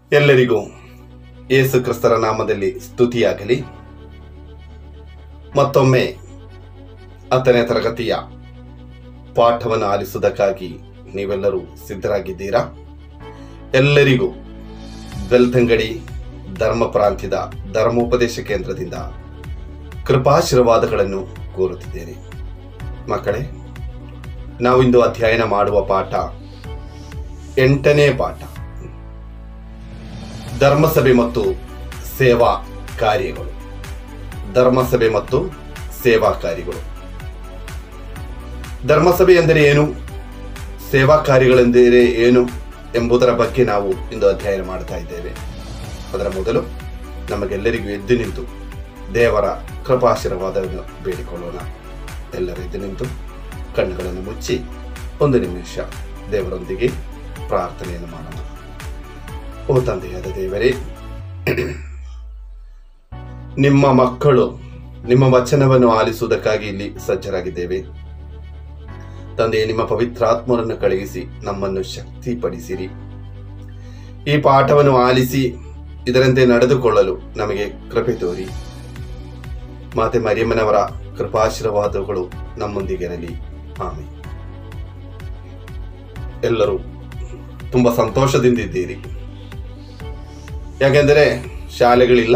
ಎಲ್ಲರಿಗೂ ಯೇಸು ಕ್ರಿಸ್ತರ ನಾಮದಲ್ಲಿ ಸ್ತುತಿಯಾಗಲಿ ಮತ್ತೊಮ್ಮೆ ಹತ್ತನೇ ತರಗತಿಯ ಪಾಠವನ್ನು ಆಲಿಸುವುದಕ್ಕಾಗಿ ನೀವೆಲ್ಲರೂ ಸಿದ್ಧರಾಗಿದ್ದೀರಾ ಎಲ್ಲರಿಗೂ ಬೆಳ್ತಂಗಡಿ ಧರ್ಮ ಪ್ರಾಂತ್ಯದ ಧರ್ಮೋಪದೇಶ ಕೇಂದ್ರದಿಂದ ಕೃಪಾಶೀರ್ವಾದಗಳನ್ನು ಕೋರುತ್ತಿದ್ದೇನೆ ಮಕ್ಕಳೇ ನಾವಿಂದು ಅಧ್ಯಯನ ಮಾಡುವ ಪಾಠ ಎಂಟನೇ ಪಾಠ ಧರ್ಮಸಭೆ ಮತ್ತು ಸೇವಾ ಕಾರ್ಯಗಳು ಧರ್ಮಸಭೆ ಮತ್ತು ಸೇವಾ ಕಾರ್ಯಗಳು ಧರ್ಮಸಭೆ ಎಂದರೆ ಏನು ಸೇವಾ ಕಾರ್ಯಗಳೆಂದರೆ ಏನು ಎಂಬುದರ ಬಗ್ಗೆ ನಾವು ಇಂದು ಅಧ್ಯಯನ ಮಾಡ್ತಾ ಇದ್ದೇವೆ ಅದರ ಮೊದಲು ನಮಗೆಲ್ಲರಿಗೂ ಎದ್ದು ನಿಂತು ದೇವರ ಕೃಪಾಶೀರ್ವಾದವನ್ನು ಬೇಡಿಕೊಳ್ಳೋಣ ಎಲ್ಲರೂ ಎದ್ದು ನಿಂತು ಕಣ್ಣುಗಳನ್ನು ಮುಚ್ಚಿ ಒಂದು ನಿಮಿಷ ದೇವರೊಂದಿಗೆ ಪ್ರಾರ್ಥನೆಯನ್ನು ಮಾಡೋಣ ಓ ತಂದೆಯಾದ ದೇವರೇ ನಿಮ್ಮ ಮಕ್ಕಳು ನಿಮ್ಮ ವಚನವನ್ನು ಆಲಿಸುವುದಕ್ಕಾಗಿ ಇಲ್ಲಿ ಸಜ್ಜರಾಗಿದ್ದೇವೆ ತಂದೆ ನಿಮ್ಮ ಪವಿತ್ರಾತ್ಮರನ್ನು ಕಳುಹಿಸಿ ನಮ್ಮನ್ನು ಶಕ್ತಿಪಡಿಸಿರಿ ಈ ಪಾಠವನ್ನು ಆಲಿಸಿ ಇದರಂತೆ ನಡೆದುಕೊಳ್ಳಲು ನಮಗೆ ಕೃಪೆ ತೋರಿ ಮಾತೆ ಮರಿಯಮ್ಮನವರ ಕೃಪಾಶೀರ್ವಾದಗಳು ನಮ್ಮೊಂದಿಗಿರಲಿ ಆಮೇಲೆ ಎಲ್ಲರೂ ತುಂಬಾ ಸಂತೋಷದಿಂದಿದ್ದೀರಿ ಯಾಕೆಂದರೆ ಶಾಲೆಗಳಿಲ್ಲ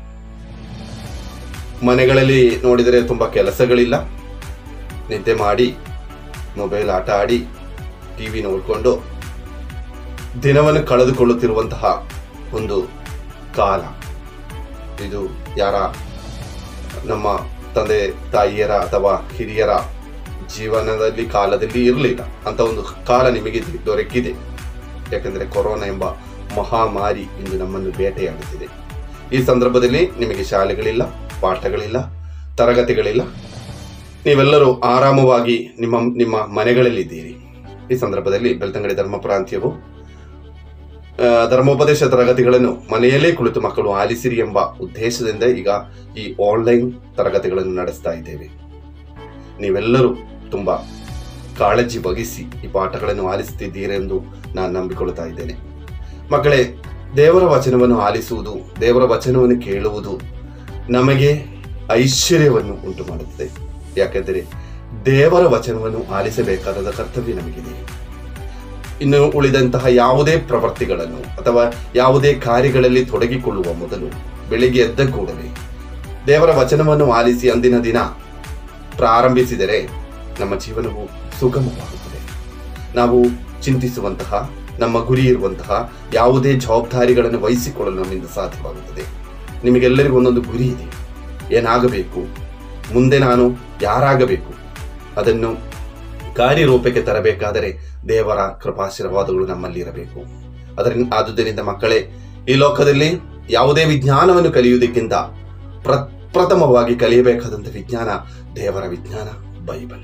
ಮನೆಗಳಲ್ಲಿ ನೋಡಿದರೆ ತುಂಬಾ ಕೆಲಸಗಳಿಲ್ಲ ನಿದ್ದೆ ಮಾಡಿ ಮೊಬೈಲ್ ಆಟ ಆಡಿ ಟಿವಿ ನೋಡಿಕೊಂಡು ದಿನವನ್ನು ಕಳೆದುಕೊಳ್ಳುತ್ತಿರುವಂತಹ ಒಂದು ಕಾಲ ಇದು ಯಾರ ನಮ್ಮ ತಂದೆ ತಾಯಿಯರ ಅಥವಾ ಹಿರಿಯರ ಜೀವನದಲ್ಲಿ ಕಾಲದಲ್ಲಿ ಇರಲಿಲ್ಲ ಅಂತ ಒಂದು ಕಾಲ ನಿಮಗೆ ದೊರಕಿದೆ ಯಾಕಂದ್ರೆ ಕೊರೋನಾ ಎಂಬ ಮಹಾಮಾರಿ ಇಂದು ನಮ್ಮನ್ನು ಬೇಟೆಯಾಡುತ್ತಿದೆ ಈ ಸಂದರ್ಭದಲ್ಲಿ ನಿಮಗೆ ಶಾಲೆಗಳಿಲ್ಲ ಪಾಠಗಳಿಲ್ಲ ತರಗತಿಗಳಿಲ್ಲ ನೀವೆಲ್ಲರೂ ಆರಾಮವಾಗಿ ನಿಮ್ಮ ನಿಮ್ಮ ಮನೆಗಳಲ್ಲಿದ್ದೀರಿ ಈ ಸಂದರ್ಭದಲ್ಲಿ ಬೆಳ್ತಂಗಡಿ ಧರ್ಮ ಪ್ರಾಂತ್ಯವು ಆ, ಧರ್ಮೋಪದೇಶ ತರಗತಿಗಳನ್ನು ಮನೆಯಲ್ಲೇ ಕುಳಿತು ಮಕ್ಕಳು ಆಲಿಸಿರಿ ಎಂಬ ಉದ್ದೇಶದಿಂದ ಈಗ ಈ ಆನ್ಲೈನ್ ತರಗತಿಗಳನ್ನು ನಡೆಸ್ತಾ ಇದ್ದೇವೆ ನೀವೆಲ್ಲರೂ ತುಂಬಾ ಕಾಳಜಿ ವಹಿಸಿ ಈ ಪಾಠಗಳನ್ನು ಆಲಿಸುತ್ತಿದ್ದೀರೆಂದು ನಾನು ನಂಬಿಕೊಳ್ಳುತ್ತಾ ಇದ್ದೇನೆ ಮಕ್ಕಳೇ ದೇವರ ವಚನವನ್ನು ಆಲಿಸುವುದು ದೇವರ ವಚನವನ್ನು ಕೇಳುವುದು ನಮಗೆ ಐಶ್ವರ್ಯವನ್ನು ಉಂಟು ಮಾಡುತ್ತದೆ ಯಾಕೆಂದರೆ ದೇವರ ವಚನವನ್ನು ಆಲಿಸಬೇಕಾದ ಕರ್ತವ್ಯ ನಮಗಿದೆ ಇನ್ನು ಉಳಿದಂತಹ ಯಾವುದೇ ಪ್ರವೃತ್ತಿಗಳನ್ನು ಅಥವಾ ಯಾವುದೇ ಕಾರ್ಯಗಳಲ್ಲಿ ತೊಡಗಿಕೊಳ್ಳುವ ಮೊದಲು ಬೆಳಿಗ್ಗೆ ಎದ್ದ ಕೂಡಲೇ ದೇವರ ವಚನವನ್ನು ಆಲಿಸಿ ಅಂದಿನ ದಿನ ಪ್ರಾರಂಭಿಸಿದರೆ ನಮ್ಮ ಜೀವನವು ಸುಗಮವಾಗುತ್ತದೆ ನಾವು ಚಿಂತಿಸುವಂತಹ ನಮ್ಮ ಗುರಿ ಇರುವಂತಹ ಯಾವುದೇ ಜವಾಬ್ದಾರಿಗಳನ್ನು ವಹಿಸಿಕೊಳ್ಳಲು ನಮ್ಮಿಂದ ಸಾಧ್ಯವಾಗುತ್ತದೆ ನಿಮಗೆಲ್ಲರಿಗೂ ಒಂದೊಂದು ಗುರಿ ಇದೆ ಏನಾಗಬೇಕು ಮುಂದೆ ನಾನು ಯಾರಾಗಬೇಕು ಅದನ್ನು ಕಾರ್ಯರೂಪಕ್ಕೆ ತರಬೇಕಾದರೆ ದೇವರ ಕೃಪಾಶೀರ್ವಾದಗಳು ನಮ್ಮಲ್ಲಿ ಇರಬೇಕು ಅದರಿಂದ ಆದುದರಿಂದ ಮಕ್ಕಳೇ ಈ ಲೋಕದಲ್ಲಿ ಯಾವುದೇ ವಿಜ್ಞಾನವನ್ನು ಕಲಿಯುವುದಕ್ಕಿಂತ ಪ್ರ ಪ್ರಥಮವಾಗಿ ಕಲಿಯಬೇಕಾದಂಥ ವಿಜ್ಞಾನ ದೇವರ ವಿಜ್ಞಾನ ಬೈಬಲ್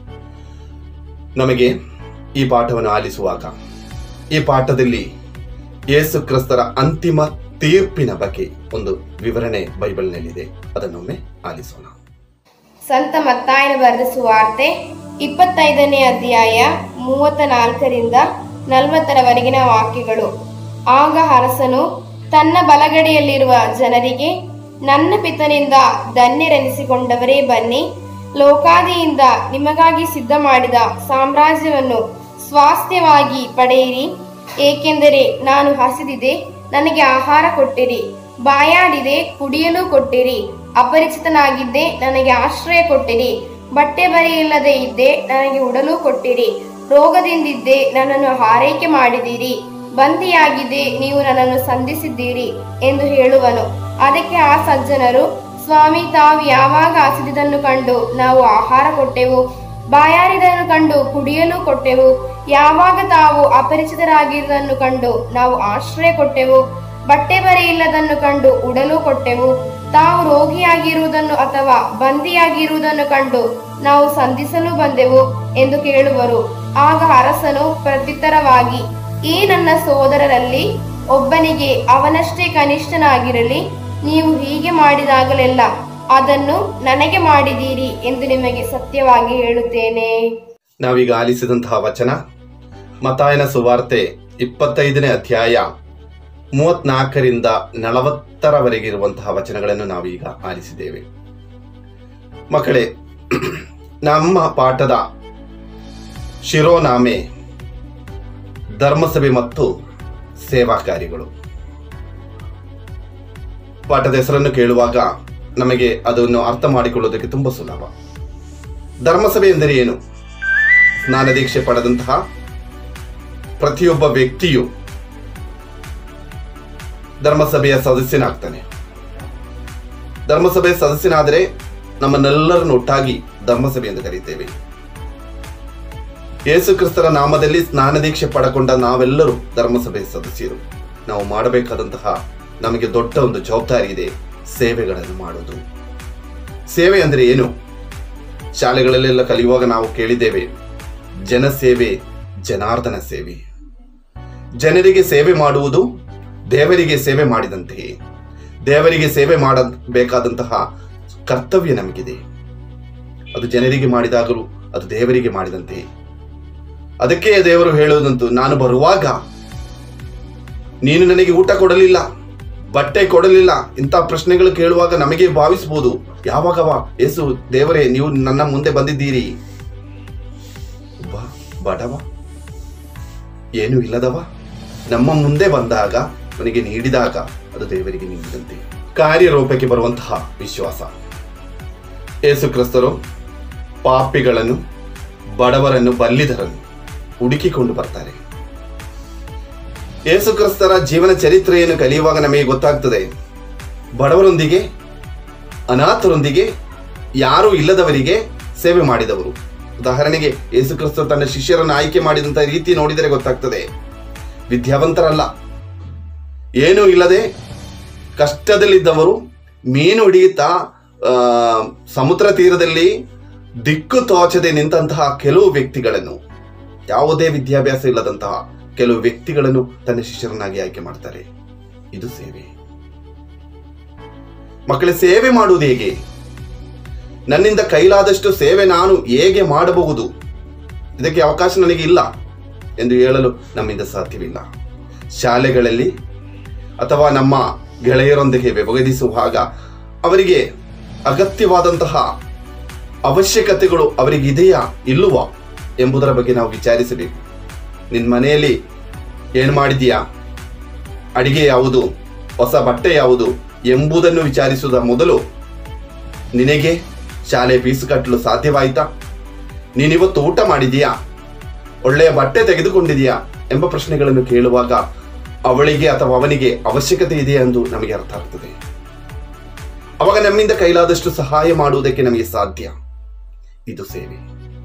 ನಮಗೆ ಈ ಪಾಠವನ್ನು ಆಲಿಸುವಾಗ ಈ ಪಾಠದಲ್ಲಿ ಯೇಸು ಕ್ರಿಸ್ತರ ಅಂತಿಮ ತೀರ್ಪಿನ ಬಗ್ಗೆ ಒಂದು ವಿವರಣೆ ಬೈಬಲ್ನಲ್ಲಿದೆ ಅದನ್ನೊಮ್ಮೆ ಆಲಿಸೋಣ ಸಂತ ಮತ್ತಾಯನ ಬರೆದ ಸುವಾರ್ತೆ ಇಪ್ಪತ್ತೈದನೇ ಅಧ್ಯಾಯ ಮೂವತ್ತ ನಾಲ್ಕರಿಂದ ನಲವತ್ತರವರೆಗಿನ ವಾಕ್ಯಗಳು ಆಗ ಅರಸನು ತನ್ನ ಬಲಗಡೆಯಲ್ಲಿರುವ ಜನರಿಗೆ ನನ್ನ ಪಿತನಿಂದ ಧನ್ಯರೆನಿಸಿಕೊಂಡವರೇ ಬನ್ನಿ ಲೋಕಾದಿಯಿಂದ ನಿಮಗಾಗಿ ಸಿದ್ಧ ಮಾಡಿದ ಸಾಮ್ರಾಜ್ಯವನ್ನು ಸ್ವಾಸ್ಥ್ಯವಾಗಿ ಪಡೆಯಿರಿ ಏಕೆಂದರೆ ನಾನು ಹಸಿದಿದೆ ನನಗೆ ಆಹಾರ ಕೊಟ್ಟಿರಿ ಬಾಯಾಡಿದೆ ಕುಡಿಯಲು ಕೊಟ್ಟಿರಿ ಅಪರಿಚಿತನಾಗಿದ್ದೆ ನನಗೆ ಆಶ್ರಯ ಕೊಟ್ಟಿರಿ ಬಟ್ಟೆ ಬರೆಯಿಲ್ಲದೆ ಇದ್ದೆ ನನಗೆ ಉಡಲು ಕೊಟ್ಟಿರಿ ರೋಗದಿಂದಿದ್ದೆ ನನ್ನನ್ನು ಆರೈಕೆ ಮಾಡಿದಿರಿ ಬಂದಿಯಾಗಿದೆ ನೀವು ನನ್ನನ್ನು ಸಂಧಿಸಿದ್ದೀರಿ ಎಂದು ಹೇಳುವನು ಅದಕ್ಕೆ ಆ ಸಜ್ಜನರು ಸ್ವಾಮಿ ತಾವು ಯಾವಾಗ ಹಸಿದಿದ್ದನ್ನು ಕಂಡು ನಾವು ಆಹಾರ ಕೊಟ್ಟೆವು ಬಾಯಾರಿದನ್ನು ಕಂಡು ಕುಡಿಯಲು ಕೊಟ್ಟೆವು ಯಾವಾಗ ತಾವು ಅಪರಿಚಿತರಾಗಿರುವುದನ್ನು ಕಂಡು ನಾವು ಆಶ್ರಯ ಕೊಟ್ಟೆವು ಬಟ್ಟೆ ಬರೆ ಇಲ್ಲದನ್ನು ಕಂಡು ಉಡಲು ಕೊಟ್ಟೆವು ತಾವು ರೋಗಿಯಾಗಿರುವುದನ್ನು ಅಥವಾ ಬಂದಿಯಾಗಿರುವುದನ್ನು ಕಂಡು ನಾವು ಸಂಧಿಸಲು ಬಂದೆವು ಎಂದು ಕೇಳುವರು ಆಗ ಅರಸನು ಪ್ರತ್ಯುತ್ತರವಾಗಿ ಈ ನನ್ನ ಸೋದರರಲ್ಲಿ ಒಬ್ಬನಿಗೆ ಅವನಷ್ಟೇ ಕನಿಷ್ಠನಾಗಿರಲಿ ನೀವು ಹೀಗೆ ಮಾಡಿದಾಗಲೆಲ್ಲ ಅದನ್ನು ನನಗೆ ಮಾಡಿದೀರಿ ಎಂದು ನಿಮಗೆ ಸತ್ಯವಾಗಿ ಹೇಳುತ್ತೇನೆ ನಾವೀಗ ಆಲಿಸಿದಂತಹ ವಚನ ಮತಾಯನ ಸುವಾರ್ತೆ ಇಪ್ಪತ್ತೈದನೇ ಅಧ್ಯಾಯ ಮೂವತ್ನಾಲ್ಕರಿಂದ ನಲವತ್ತರವರೆಗೆ ಇರುವಂತಹ ವಚನಗಳನ್ನು ನಾವೀಗ ಆಲಿಸಿದ್ದೇವೆ ಮಕ್ಕಳೇ ನಮ್ಮ ಪಾಠದ ಶಿರೋನಾಮೆ ಧರ್ಮಸಭೆ ಮತ್ತು ಸೇವಾ ಕಾರ್ಯಗಳು ಪಾಠದ ಹೆಸರನ್ನು ಕೇಳುವಾಗ ನಮಗೆ ಅದನ್ನು ಅರ್ಥ ಮಾಡಿಕೊಳ್ಳುವುದಕ್ಕೆ ತುಂಬಾ ಸುಲಭ ಧರ್ಮಸಭೆ ಎಂದರೆ ಏನು ಸ್ನಾನ ದೀಕ್ಷೆ ಪಡೆದಂತಹ ಪ್ರತಿಯೊಬ್ಬ ವ್ಯಕ್ತಿಯು ಧರ್ಮಸಭೆಯ ಸದಸ್ಯನಾಗ್ತಾನೆ ಧರ್ಮಸಭೆಯ ಸದಸ್ಯನಾದರೆ ನಮ್ಮನ್ನೆಲ್ಲರನ್ನು ಒಟ್ಟಾಗಿ ಧರ್ಮಸಭೆ ಎಂದು ಕರೀತೇವೆ ಯೇಸು ಕ್ರಿಸ್ತರ ನಾಮದಲ್ಲಿ ಸ್ನಾನ ದೀಕ್ಷೆ ಪಡಕೊಂಡ ನಾವೆಲ್ಲರೂ ಧರ್ಮಸಭೆಯ ಸದಸ್ಯರು ನಾವು ಮಾಡಬೇಕಾದಂತಹ ನಮಗೆ ದೊಡ್ಡ ಒಂದು ಜವಾಬ್ದಾರಿ ಇದೆ ಸೇವೆಗಳನ್ನು ಮಾಡೋದು ಸೇವೆ ಅಂದರೆ ಏನು ಶಾಲೆಗಳಲ್ಲೆಲ್ಲ ಕಲಿಯುವಾಗ ನಾವು ಕೇಳಿದ್ದೇವೆ ಜನಸೇವೆ ಜನಾರ್ದನ ಸೇವೆ ಜನರಿಗೆ ಸೇವೆ ಮಾಡುವುದು ದೇವರಿಗೆ ಸೇವೆ ಮಾಡಿದಂತೆಯೇ ದೇವರಿಗೆ ಸೇವೆ ಮಾಡಬೇಕಾದಂತಹ ಕರ್ತವ್ಯ ನಮಗಿದೆ ಅದು ಜನರಿಗೆ ಮಾಡಿದಾಗಲೂ ಅದು ದೇವರಿಗೆ ಮಾಡಿದಂತೆಯೇ ಅದಕ್ಕೆ ದೇವರು ಹೇಳುವುದಂತೂ ನಾನು ಬರುವಾಗ ನೀನು ನನಗೆ ಊಟ ಕೊಡಲಿಲ್ಲ ಬಟ್ಟೆ ಕೊಡಲಿಲ್ಲ ಇಂಥ ಪ್ರಶ್ನೆಗಳು ಕೇಳುವಾಗ ನಮಗೆ ಭಾವಿಸಬಹುದು ಯಾವಾಗವ ಯೇಸು ದೇವರೇ ನೀವು ನನ್ನ ಮುಂದೆ ಬಂದಿದ್ದೀರಿ ಒಬ್ಬ ಬಡವ ಏನು ಇಲ್ಲದವ ನಮ್ಮ ಮುಂದೆ ಬಂದಾಗ ಅವನಿಗೆ ನೀಡಿದಾಗ ಅದು ದೇವರಿಗೆ ನೀಡಿದಂತೆ ಕಾರ್ಯರೂಪಕ್ಕೆ ಬರುವಂತಹ ವಿಶ್ವಾಸ ಯೇಸು ಕ್ರಿಸ್ತರು ಪಾಪಿಗಳನ್ನು ಬಡವರನ್ನು ಬಲ್ಲಿದರನ್ನು ಹುಡುಕಿಕೊಂಡು ಬರ್ತಾರೆ ಯೇಸು ಕ್ರಿಸ್ತರ ಜೀವನ ಚರಿತ್ರೆಯನ್ನು ಕಲಿಯುವಾಗ ನಮಗೆ ಗೊತ್ತಾಗ್ತದೆ ಬಡವರೊಂದಿಗೆ ಅನಾಥರೊಂದಿಗೆ ಯಾರೂ ಇಲ್ಲದವರಿಗೆ ಸೇವೆ ಮಾಡಿದವರು ಉದಾಹರಣೆಗೆ ಯೇಸು ಕ್ರಿಸ್ತ ತನ್ನ ಶಿಷ್ಯರನ್ನು ಆಯ್ಕೆ ಮಾಡಿದಂತ ರೀತಿ ನೋಡಿದರೆ ಗೊತ್ತಾಗ್ತದೆ ವಿದ್ಯಾವಂತರಲ್ಲ ಏನೂ ಇಲ್ಲದೆ ಕಷ್ಟದಲ್ಲಿದ್ದವರು ಮೀನು ಹಿಡಿಯುತ್ತಾ ಆ, ಸಮುದ್ರ ತೀರದಲ್ಲಿ ದಿಕ್ಕು ತೋಚದೆ ನಿಂತಹ ಕೆಲವು ವ್ಯಕ್ತಿಗಳನ್ನು ಯಾವುದೇ ವಿದ್ಯಾಭ್ಯಾಸ ಇಲ್ಲದಂತಹ ಕೆಲವು ವ್ಯಕ್ತಿಗಳನ್ನು ತನ್ನ ಶಿಷ್ಯರನ್ನಾಗಿ ಆಯ್ಕೆ ಮಾಡ್ತಾರೆ ಇದು ಸೇವೆ ಮಕ್ಕಳ ಸೇವೆ ಮಾಡುವುದು ಹೇಗೆ ನನ್ನಿಂದ ಕೈಲಾದಷ್ಟು ಸೇವೆ ನಾನು ಹೇಗೆ ಮಾಡಬಹುದು ಇದಕ್ಕೆ ಅವಕಾಶ ನನಗೆ ಇಲ್ಲ ಎಂದು ಹೇಳಲು ನಮ್ಮಿಂದ ಸಾಧ್ಯವಿಲ್ಲ ಶಾಲೆಗಳಲ್ಲಿ ಅಥವಾ ನಮ್ಮ ಗೆಳೆಯರೊಂದಿಗೆ ವ್ಯವಹರಿಸುವಾಗ ಅವರಿಗೆ ಅಗತ್ಯವಾದಂತಹ ಅವಶ್ಯಕತೆಗಳು ಅವರಿಗೆ ಇದೆಯಾ ಇಲ್ಲವಾ ಎಂಬುದರ ಬಗ್ಗೆ ನಾವು ವಿಚಾರಿಸಬೇಕು ನಿನ್ನ ಮನೆಯಲ್ಲಿ ಏನು ಮಾಡಿದೀಯಾ ಅಡಿಗೆ ಯಾವುದು ಹೊಸ ಬಟ್ಟೆ ಯಾವುದು ಎಂಬುದನ್ನು ವಿಚಾರಿಸುವುದರ ಮೊದಲು ನಿನಗೆ ಶಾಲೆ ಫೀಸು ಕಟ್ಟಲು ಸಾಧ್ಯವಾಯಿತಾ ನೀನಿವತ್ತು ಊಟ ಮಾಡಿದೀಯಾ ಒಳ್ಳೆಯ ಬಟ್ಟೆ ತೆಗೆದುಕೊಂಡಿದೆಯಾ ಎಂಬ ಪ್ರಶ್ನೆಗಳನ್ನು ಕೇಳುವಾಗ ಅವಳಿಗೆ ಅಥವಾ ಅವನಿಗೆ ಅವಶ್ಯಕತೆ ಇದೆಯಾ ಎಂದು ನಮಗೆ ಅರ್ಥ ಆಗ್ತದೆ ಅವಾಗ ನಮ್ಮಿಂದ ಕೈಲಾದಷ್ಟು ಸಹಾಯ ಮಾಡುವುದಕ್ಕೆ ನಮಗೆ ಸಾಧ್ಯ ಇದು ಸೇವೆ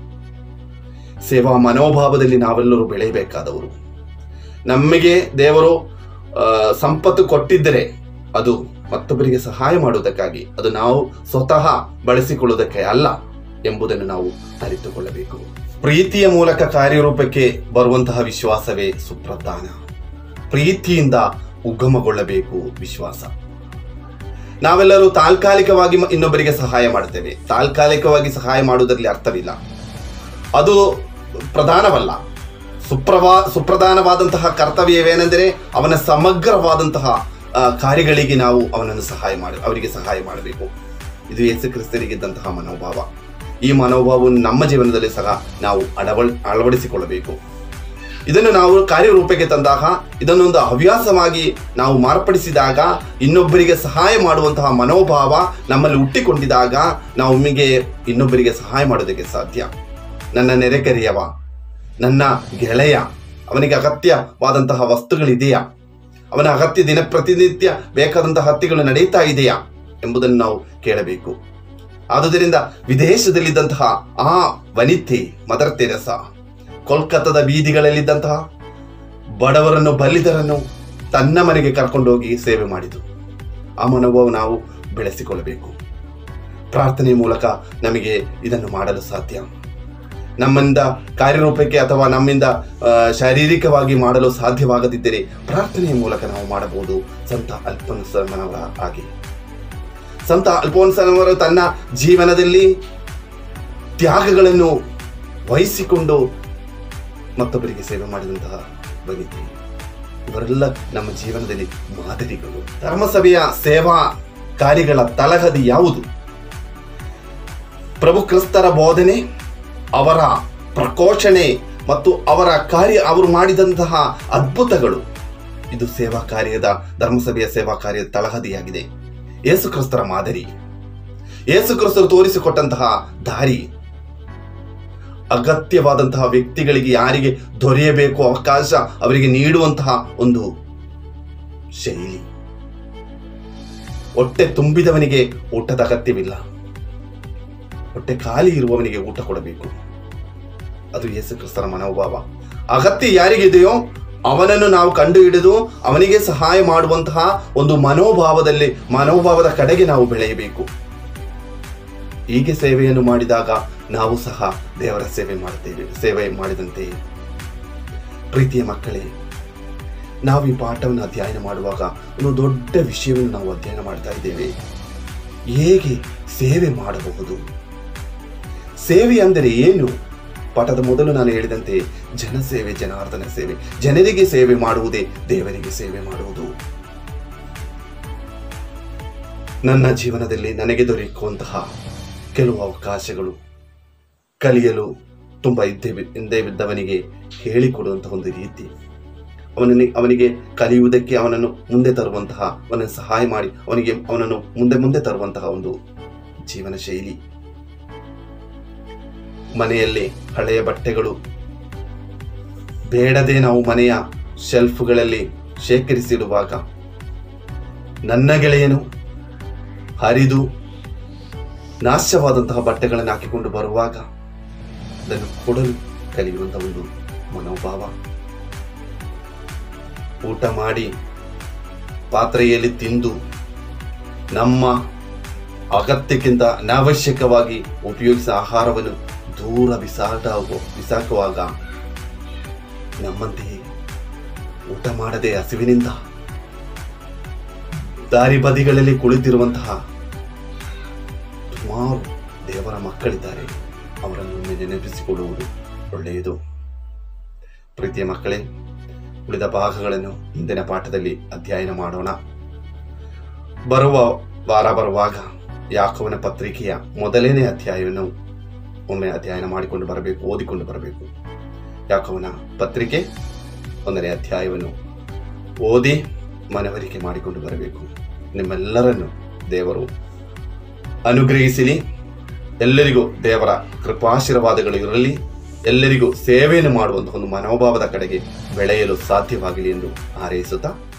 ಸೇವಾ ಮನೋಭಾವದಲ್ಲಿ ನಾವೆಲ್ಲರೂ ಬೆಳೆಯಬೇಕಾದವರು ನಮಗೆ ದೇವರು ಆ, ಸಂಪತ್ತು ಕೊಟ್ಟಿದ್ದರೆ ಅದು ಮತ್ತೊಬ್ಬರಿಗೆ ಸಹಾಯ ಮಾಡುವುದಕ್ಕಾಗಿ ಅದು ನಾವು ಸ್ವತಃ ಬಳಸಿಕೊಳ್ಳುವುದಕ್ಕೆ ಅಲ್ಲ ಎಂಬುದನ್ನು ನಾವು ಅರಿತುಕೊಳ್ಳಬೇಕು ಪ್ರೀತಿಯ ಮೂಲಕ ಕಾರ್ಯರೂಪಕ್ಕೆ ಬರುವಂತಹ ವಿಶ್ವಾಸವೇ ಸುಪ್ರಧಾನ ಪ್ರೀತಿಯಿಂದ ಉಗಮಗೊಳ್ಳಬೇಕು ವಿಶ್ವಾಸ ನಾವೆಲ್ಲರೂ ತಾತ್ಕಾಲಿಕವಾಗಿ ಮ- ಇನ್ನೊಬ್ಬರಿಗೆ ಸಹಾಯ ಮಾಡ್ತೇವೆ ತಾತ್ಕಾಲಿಕವಾಗಿ ಸಹಾಯ ಮಾಡುವುದರಲ್ಲಿ ಅರ್ಥವಿಲ್ಲ ಅದು ಪ್ರಧಾನವಲ್ಲ ಸುಪ್ರಭಾ ಸುಪ್ರಧಾನವಾದಂತಹ ಕರ್ತವ್ಯವೇನೆಂದರೆ ಅವನ ಸಮಗ್ರವಾದಂತಹ ಆ, ಕಾರ್ಯಗಳಿಗೆ ನಾವು ಅವನನ್ನು ಸಹಾಯ ಮಾಡಿ ಅವರಿಗೆ ಸಹಾಯ ಮಾಡಬೇಕು ಇದು ಯೇಸು ಕ್ರಿಸ್ತರಿಗಿದ್ದಂತಹ ಮನೋಭಾವ ಈ ಮನೋಭಾವವನ್ನು ನಮ್ಮ ಜೀವನದಲ್ಲಿ ಸಹ ನಾವು ಅಳವಡ್ ಅಳವಡಿಸಿಕೊಳ್ಳಬೇಕು ಇದನ್ನು ನಾವು ಕಾರ್ಯರೂಪಕ್ಕೆ ತಂದಾಗ ಇದನ್ನೊಂದು ಹವ್ಯಾಸವಾಗಿ ನಾವು ಮಾರ್ಪಡಿಸಿದಾಗ ಇನ್ನೊಬ್ಬರಿಗೆ ಸಹಾಯ ಮಾಡುವಂತಹ ಮನೋಭಾವ ನಮ್ಮಲ್ಲಿ ಹುಟ್ಟಿಕೊಂಡಿದಾಗ ನಾವು ಒಮ್ಮೆಗೆ ಇನ್ನೊಬ್ಬರಿಗೆ ಸಹಾಯ ಮಾಡೋದಕ್ಕೆ ಸಾಧ್ಯ ನನ್ನ ನೆರೆಕೆರೆಯವ ನನ್ನ ಗೆಳೆಯ ಅವನಿಗೆ ಅಗತ್ಯವಾದಂತಹ ವಸ್ತುಗಳಿದೆಯಾ ಅವನ ಅಗತ್ಯ ದಿನ ಪ್ರತಿನಿತ್ಯ ಬೇಕಾದಂತಹ ಹತ್ತಿಗಳು ನಡೆಯುತ್ತಾ ಇದೆಯಾ ಎಂಬುದನ್ನು ನಾವು ಕೇಳಬೇಕು ಆದುದರಿಂದ ವಿದೇಶದಲ್ಲಿದ್ದಂತಹ ಆ ವನಿತೆ ಮದರ್ ತೆರೆಸ ಕೋಲ್ಕತ್ತಾದ ಬೀದಿಗಳಲ್ಲಿದ್ದಂತಹ ಬಡವರನ್ನು ಬಲ್ಲಿದರನ್ನು ತನ್ನ ಮನೆಗೆ ಕರ್ಕೊಂಡೋಗಿ ಸೇವೆ ಮಾಡಿತು ಆ ಮನೋಭಾವ ನಾವು ಬೆಳೆಸಿಕೊಳ್ಳಬೇಕು ಪ್ರಾರ್ಥನೆ ಮೂಲಕ ನಮಗೆ ಇದನ್ನು ಮಾಡಲು ಸಾಧ್ಯ ನಮ್ಮಿಂದ ಕಾರ್ಯರೂಪಕ್ಕೆ ಅಥವಾ ನಮ್ಮಿಂದ ಆ, ಶಾರೀರಿಕವಾಗಿ ಮಾಡಲು ಸಾಧ್ಯವಾಗದಿದ್ದರೆ ಪ್ರಾರ್ಥನೆಯ ಮೂಲಕ ನಾವು ಮಾಡಬಹುದು ಸಂತ ಅಲ್ಪನ್ಸನವರ ಹಾಗೆ ಸಂತ ಅಲ್ಫೋನ್ಸನವರು ತನ್ನ ಜೀವನದಲ್ಲಿ ತ್ಯಾಗಗಳನ್ನು ವಹಿಸಿಕೊಂಡು ಮತ್ತೊಬ್ಬರಿಗೆ ಸೇವೆ ಮಾಡಿದಂತಹ ವನಿತೆ ಇವರೆಲ್ಲ ನಮ್ಮ ಜೀವನದಲ್ಲಿ ಮಾದರಿಗಳು ಧರ್ಮಸಭೆಯ ಸೇವಾ ಕಾರ್ಯಗಳ ತಳಹದಿ ಯಾವುದು ಪ್ರಭು ಕ್ರಿಸ್ತರ ಬೋಧನೆ ಅವರ ಪ್ರಕೋಷಣೆ ಮತ್ತು ಅವರ ಕಾರ್ಯ ಅವರು ಮಾಡಿದಂತಹ ಅದ್ಭುತಗಳು ಇದು ಸೇವಾ ಕಾರ್ಯದ ಧರ್ಮಸಭೆಯ ಸೇವಾ ಕಾರ್ಯದ ತಳಹದಿಯಾಗಿದೆ ಯೇಸು ಕ್ರಿಸ್ತರ ಮಾದರಿ ಯೇಸು ಕ್ರಿಸ್ತರು ತೋರಿಸಿಕೊಟ್ಟಂತಹ ದಾರಿ ಅಗತ್ಯವಾದಂತಹ ವ್ಯಕ್ತಿಗಳಿಗೆ ಯಾರಿಗೆ ದೊರೆಯಬೇಕು ಅವಕಾಶ ಅವರಿಗೆ ನೀಡುವಂತಹ ಒಂದು ಶೈಲಿ ಹೊಟ್ಟೆ ತುಂಬಿದವನಿಗೆ ಊಟದ ಅಗತ್ಯವಿಲ್ಲ ಹೊಟ್ಟೆ ಖಾಲಿ ಇರುವವನಿಗೆ ಊಟ ಕೊಡಬೇಕು ಅದು ಯೇಸು ಕ್ರಿಸ್ತರ ಮನೋಭಾವ ಅಗತ್ಯ ಯಾರಿಗಿದೆಯೋ ಅವನನ್ನು ನಾವು ಕಂಡು ಹಿಡಿದು ಅವನಿಗೆ ಸಹಾಯ ಮಾಡುವಂತಹ ಒಂದು ಮನೋಭಾವದಲ್ಲಿ ಮನೋಭಾವದ ಕಡೆಗೆ ನಾವು ಬೆಳೆಯಬೇಕು ಹೀಗೆ ಸೇವೆಯನ್ನು ಮಾಡಿದಾಗ ನಾವು ಸಹ ದೇವರ ಸೇವೆ ಮಾಡುತ್ತೇವೆ ಸೇವೆ ಮಾಡಿದಂತೆ ಪ್ರೀತಿಯ ಮಕ್ಕಳೇ ನಾವು ಈ ಪಾಠವನ್ನು ಅಧ್ಯಯನ ಮಾಡುವಾಗ ಒಂದು ದೊಡ್ಡ ವಿಷಯವನ್ನು ನಾವು ಅಧ್ಯಯನ ಮಾಡ್ತಾ ಇದ್ದೇವೆ ಹೇಗೆ ಸೇವೆ ಮಾಡಬಹುದು ಸೇವೆ ಅಂದರೆ ಏನು ಪಾಠದ ಮೊದಲು ನಾನು ಹೇಳಿದಂತೆ ಜನಸೇವೆ ಜನಾರ್ದನ ಸೇವೆ ಜನರಿಗೆ ಸೇವೆ ಮಾಡುವುದೇ ದೇವರಿಗೆ ಸೇವೆ ಮಾಡುವುದು ನನ್ನ ಜೀವನದಲ್ಲಿ ನನಗೆ ದೊರೆಯುವಂತಹ ಕೆಲವು ಅವಕಾಶಗಳು ಕಲಿಯಲು ತುಂಬ ಇದ್ದೇ ಹಿಂದೆ ಬಿದ್ದವನಿಗೆ ಹೇಳಿಕೊಡುವಂತಹ ಒಂದು ರೀತಿ ಅವನನ್ನು ಅವನಿಗೆ ಕಲಿಯುವುದಕ್ಕೆ ಅವನನ್ನು ಮುಂದೆ ತರುವಂತಹ ಅವನನ್ನು ಸಹಾಯ ಮಾಡಿ ಅವನಿಗೆ ಅವನನ್ನು ಮುಂದೆ ಮುಂದೆ ತರುವಂತಹ ಒಂದು ಜೀವನ ಶೈಲಿ ಮನೆಯಲ್ಲಿ ಹಳೆಯ ಬಟ್ಟೆಗಳು ಬೇಡದೆ ನಾವು ಮನೆಯ ಶೆಲ್ಫ್ಗಳಲ್ಲಿ ಶೇಖರಿಸಿಡುವಾಗ ನನ್ನ ಗೆಳೆಯನು ಹರಿದು ನಾಶವಾದಂತಹ ಬಟ್ಟೆಗಳನ್ನು ಹಾಕಿಕೊಂಡು ಬರುವಾಗ ಅದನ್ನು ಕೊಡಲು ಕಲಿಯುವಂತಹ ಒಂದು ಮನೋಭಾವ ಊಟ ಮಾಡಿ ಪಾತ್ರೆಯಲ್ಲಿ ತಿಂದು ನಮ್ಮ ಅಗತ್ಯಕ್ಕಿಂತ ಅನಾವಶ್ಯಕವಾಗಿ ಉಪಯೋಗಿಸಿದ ಆಹಾರವನ್ನು ದೂರ ಬಿಸಾಟ ಬಿಸಾಕುವಾಗ ನಮ್ಮಂತೆಯೇ ಊಟ ಮಾಡದೆ ಹಸಿವಿನಿಂದ ದಾರಿ ಬದಿಗಳಲ್ಲಿ ಕುಳಿತಿರುವಂತಹ ಸುಮಾರು ದೇವರ ಮಕ್ಕಳಿದ್ದಾರೆ ಅವರನ್ನು ಒಮ್ಮೆ ನೆನಪಿಸಿಕೊಳ್ಳುವುದು ಒಳ್ಳೆಯದು ಪ್ರೀತಿಯ ಮಕ್ಕಳೇ ಉಳಿದ ಭಾಗಗಳನ್ನು ಹಿಂದಿನ ಪಾಠದಲ್ಲಿ ಅಧ್ಯಯನ ಮಾಡೋಣ ಬರುವ ವಾರ ಬರುವಾಗ ಯಾಕೋವನ ಪತ್ರಿಕೆಯ ಮೊದಲನೇ ಅಧ್ಯಾಯವನ್ನು ಒಮ್ಮೆ ಅಧ್ಯಯನ ಮಾಡಿಕೊಂಡು ಬರಬೇಕು ಓದಿಕೊಂಡು ಬರಬೇಕು ಯಾಕೋವನ ಪತ್ರಿಕೆ ಒಂದನೇ ಅಧ್ಯಾಯವನ್ನು ಓದಿ ಮನವರಿಕೆ ಮಾಡಿಕೊಂಡು ಬರಬೇಕು ನಿಮ್ಮೆಲ್ಲರನ್ನು ದೇವರು ಅನುಗ್ರಹಿಸಲಿ ಎಲ್ಲರಿಗೂ ದೇವರ ಕೃಪಾಶೀರ್ವಾದಗಳು ಇರಲಿ ಎಲ್ಲರಿಗೂ ಸೇವೆಯನ್ನು ಮಾಡುವಂತಹ ಒಂದು ಮನೋಭಾವದ ಕಡೆಗೆ ಬೆಳೆಯಲು ಸಾಧ್ಯವಾಗಲಿ ಎಂದು ಹಾರೈಸುತ್ತಾ